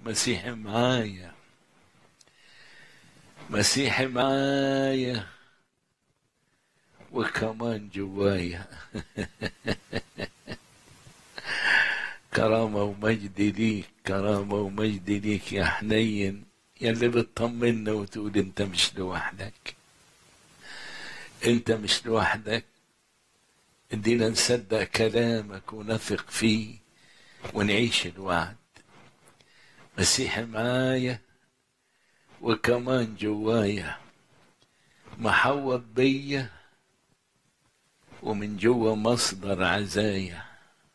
مسيحي معايا مسيحي معايا وكمان جوايا كرامة ومجد ليك كرامة ومجد ليك يا حنين يلي بتطمنا وتقول انت مش لوحدك انت مش لوحدك ادينا نصدق كلامك ونثق فيه ونعيش الوعد مسيحي معايا وكمان جوايا محوط بيا ومن جوا مصدر عزايا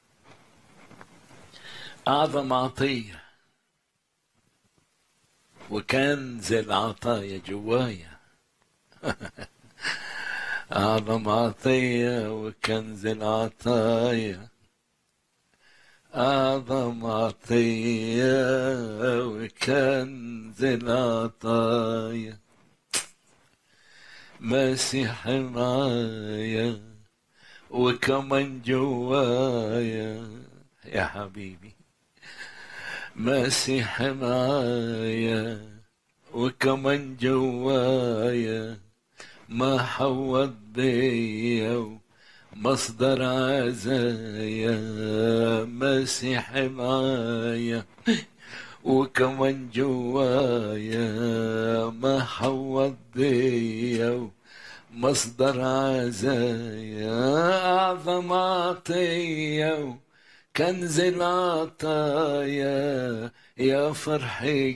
أعظم عطية وكنز العطايا جوايا أعظم عطية وكنز العطايا أعظم عطية وكنز العطايا مسيح معايا وكمان جوايا يا حبيبي مسيح معايا وكمان جوايا ما حوض بيا مصدر عزايا مسيح معايا وكمان جوايا ما حوض بيا مصدر عزايا أعظم عطية كنز العطايا يا فرحي